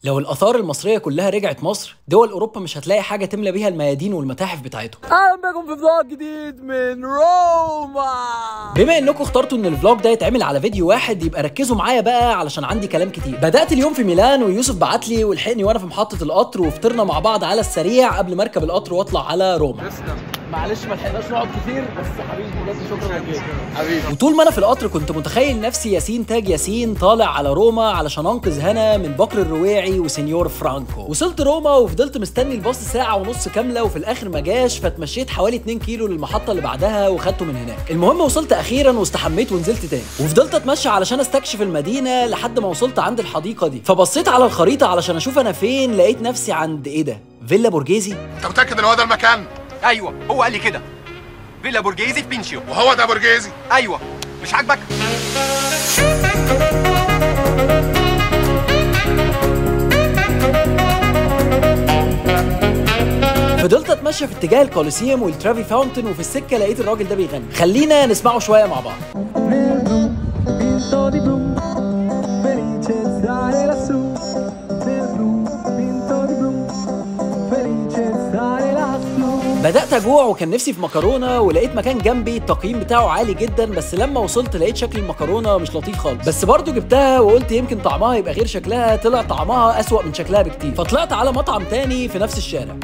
لو الآثار المصرية كلها رجعت مصر دول أوروبا مش هتلاقي حاجة تملى بيها الميادين والمتاحف بتاعتهم اهلا بكم في فلوج جديد من روما بما انكم اخترتوا ان الفلوج ده يتعمل على فيديو واحد يبقى ركزوا معايا بقى علشان عندي كلام كتير بدات اليوم في ميلان ويوسف بعت لي ولحقني وانا في محطه القطر وفطرنا مع بعض على السريع قبل ما اركب القطر واطلع على روما معلش ما لحقناش نقعد كتير بس حبيبي بجد شكرا لك حبيبي وطول ما انا في القطر كنت متخيل نفسي ياسين تاج ياسين طالع على روما علشان انقذ هنا من بكر الرواعي وسنيور فرانكو وصلت روما وفضلت مستني الباص ساعه ونص كامله وفي الاخر ما جاش فتمشيت حوالي 2 كيلو للمحطه اللي بعدها وخدته من هناك المهم وصلت اخيرا واستحميت ونزلت تاني وفضلت اتمشى علشان استكشف المدينه لحد ما وصلت عند الحديقه دي فبصيت على الخريطه علشان اشوف انا فين لقيت نفسي عند ايه ده فيلا بورجيزي انت متاكد ان هو ده المكان ايوه هو قال لي كده فيلا برجيزي في بينشيو وهو ده برجيزي ايوه مش عاجبك فضلت اتمشى في اتجاه الكوليسيوم والترافي فاونتن وفي السكه لقيت الراجل ده بيغني خلينا نسمعه شويه مع بعض nel blu, vinto di blu, felice stare lassù. Nel blu, vinto di blu, felice stare lassù. بدات اجوع وكان نفسي في مكرونه ولقيت مكان جنبي التقييم بتاعه عالي جدا بس لما وصلت لقيت شكل المكرونه مش لطيف خالص بس برضو جبتها وقلت يمكن طعمها يبقى غير شكلها طلع طعمها اسوأ من شكلها بكتير فطلعت على مطعم تاني في نفس الشارع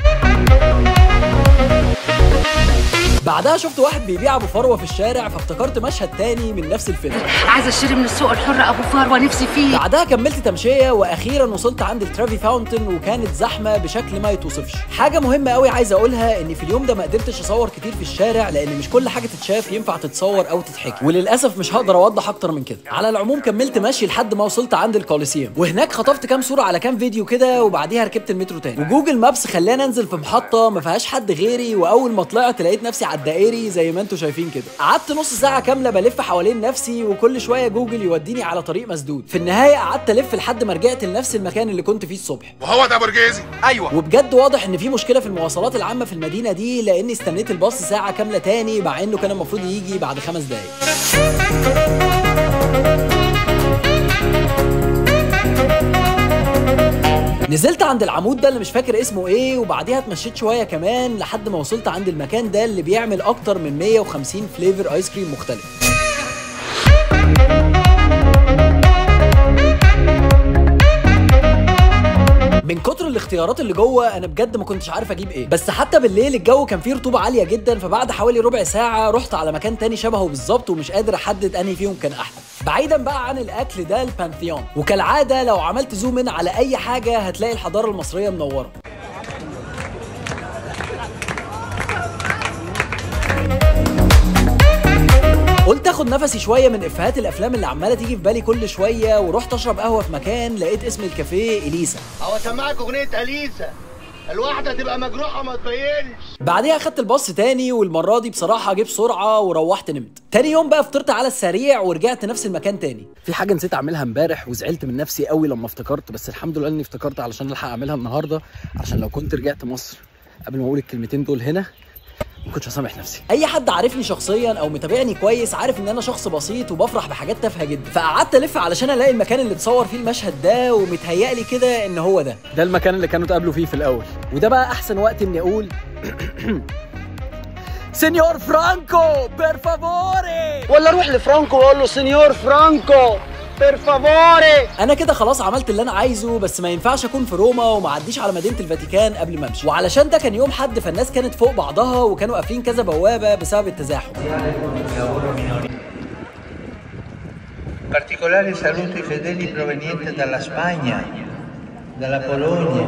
بعدها شفت واحد بيبيع ابو فروه في الشارع فافتكرت مشهد تاني من نفس الفيلم عايزه اشتري من السوق الحر ابو فروه نفسي فيه بعدها كملت تمشيه واخيرا وصلت عند الترافي فاونتن وكانت زحمه بشكل ما يتوصفش حاجه مهمه قوي عايز اقولها ان في اليوم ده ما قدرتش اصور كتير في الشارع لان مش كل حاجه تتشاف ينفع تتصور او تتحكي وللاسف مش هقدر اوضح اكتر من كده على العموم كملت ماشي لحد ما وصلت عند الكوليسيوم وهناك خطفت كام صوره على كام فيديو كده وبعديها ركبت المترو تاني وجوجل مابس خلاني انزل في محطه ما فيهاش حد غيري واول ما طلعت لقيت نفسي على الدائري زي ما انتم شايفين كده قعدت نص ساعه كامله بلف حوالين نفسي وكل شويه جوجل يوديني على طريق مسدود في النهايه قعدت الف لحد ما رجعت لنفس المكان اللي كنت فيه الصبح وهو ده برجيزي ايوه وبجد واضح ان في مشكله في المواصلات العامه في المدينه دي لاني استنيت الباص ساعه كامله تاني مع انه كان المفروض يجي بعد خمس دقايق نزلت عند العمود ده اللي مش فاكر اسمه ايه وبعديها اتمشيت شويه كمان لحد ما وصلت عند المكان ده اللي بيعمل اكتر من 150 فليفر ايس كريم مختلف من كتر الاختيارات اللي جوه انا بجد ما كنتش عارف اجيب ايه بس حتى بالليل الجو كان فيه رطوبه عاليه جدا فبعد حوالي ربع ساعه رحت على مكان تاني شبهه بالظبط ومش قادر احدد انهي فيهم كان احسن بعيدا بقى عن الاكل ده البانثيون وكالعاده لو عملت زوم ان على اي حاجه هتلاقي الحضاره المصريه منوره قلت اخد نفسي شويه من افيهات الافلام اللي عماله تيجي في بالي كل شويه ورحت اشرب قهوه في مكان لقيت اسم الكافيه اليسا او اسمعك اغنيه اليسا الواحده تبقى مجروحه ما تبينش بعديها اخدت الباص تاني والمره دي بصراحه جه بسرعه وروحت نمت تاني يوم بقى فطرت على السريع ورجعت نفس المكان تاني في حاجه نسيت اعملها امبارح وزعلت من نفسي قوي لما افتكرت بس الحمد لله اني افتكرت علشان الحق اعملها النهارده عشان لو كنت رجعت مصر قبل ما اقول الكلمتين دول هنا ما كنتش هسامح نفسي اي حد عارفني شخصيا او متابعني كويس عارف ان انا شخص بسيط وبفرح بحاجات تافهه جدا فقعدت الف علشان الاقي المكان اللي اتصور فيه المشهد ده ومتهيألي كده ان هو ده ده المكان اللي كانوا اتقابلوا فيه في الاول وده بقى احسن وقت اني اقول سينيور فرانكو بير فافوري ولا روح لفرانكو وقول له سينيور فرانكو بير فافوري انا كده خلاص عملت اللي انا عايزه بس ما ينفعش اكون في روما وما اعديش على مدينه الفاتيكان قبل ما امشي وعلشان ده كان يوم حد فالناس كانت فوق بعضها وكانوا قافلين كذا بوابه بسبب التزاحم Particolare saluto i fedeli provenienti dalla Spagna, dalla Polonia,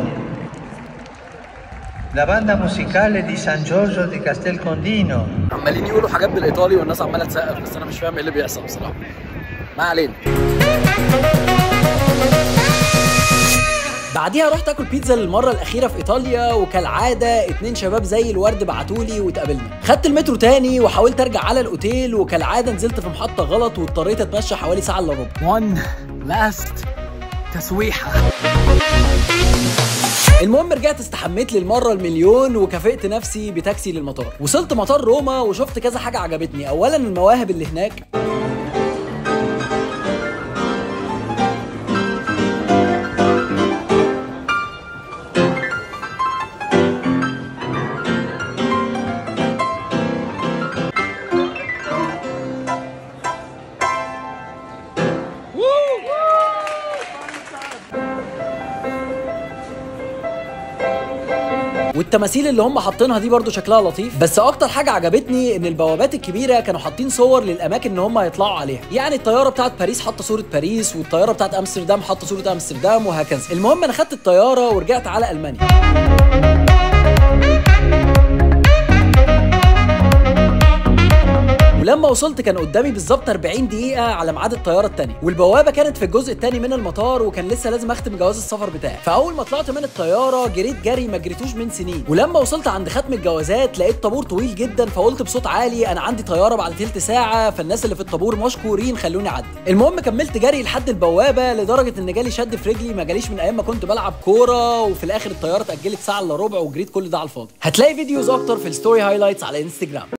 la banda musicale di San Giorgio di Castelcondino, عمالين يقولوا حاجات بالايطالي والناس عماله تسقف بس انا مش فاهم ايه اللي بيحصل بصراحه ما علينا بعديها رحت اكل بيتزا للمره الاخيره في ايطاليا وكالعاده اتنين شباب زي الورد بعتولي واتقابلنا خدت المترو تاني وحاولت ارجع على الاوتيل وكالعاده نزلت في محطه غلط واضطريت اتمشى حوالي ساعه الا ربع وان لاست تسويحه المهم رجعت استحميت للمره المليون وكافئت نفسي بتاكسي للمطار وصلت مطار روما وشفت كذا حاجه عجبتني اولا المواهب اللي هناك والتماثيل اللي هم حاطينها دي برضو شكلها لطيف بس اكتر حاجه عجبتني ان البوابات الكبيره كانوا حاطين صور للاماكن ان هم هيطلعوا عليها يعني الطياره بتاعت باريس حاطه صوره باريس والطياره بتاعت امستردام حاطه صوره امستردام وهكذا المهم انا خدت الطياره ورجعت على المانيا ولما وصلت كان قدامي بالظبط 40 دقيقة على ميعاد الطيارة التانية والبوابة كانت في الجزء التاني من المطار وكان لسه لازم اختم جواز السفر بتاعي فأول ما طلعت من الطيارة جريت جري ما جريتوش من سنين ولما وصلت عند ختم الجوازات لقيت طابور طويل جدا فقلت بصوت عالي انا عندي طيارة بعد تلت ساعة فالناس اللي في الطابور مشكورين خلوني اعدي المهم كملت جري لحد البوابة لدرجة ان جالي شد في رجلي ما جاليش من ايام ما كنت بلعب كورة وفي الاخر الطيارة اتأجلت ساعة الا ربع وجريت كل ده على الفاضي هتلاقي فيديوز اكتر في الستوري هايلايتس على انستجرام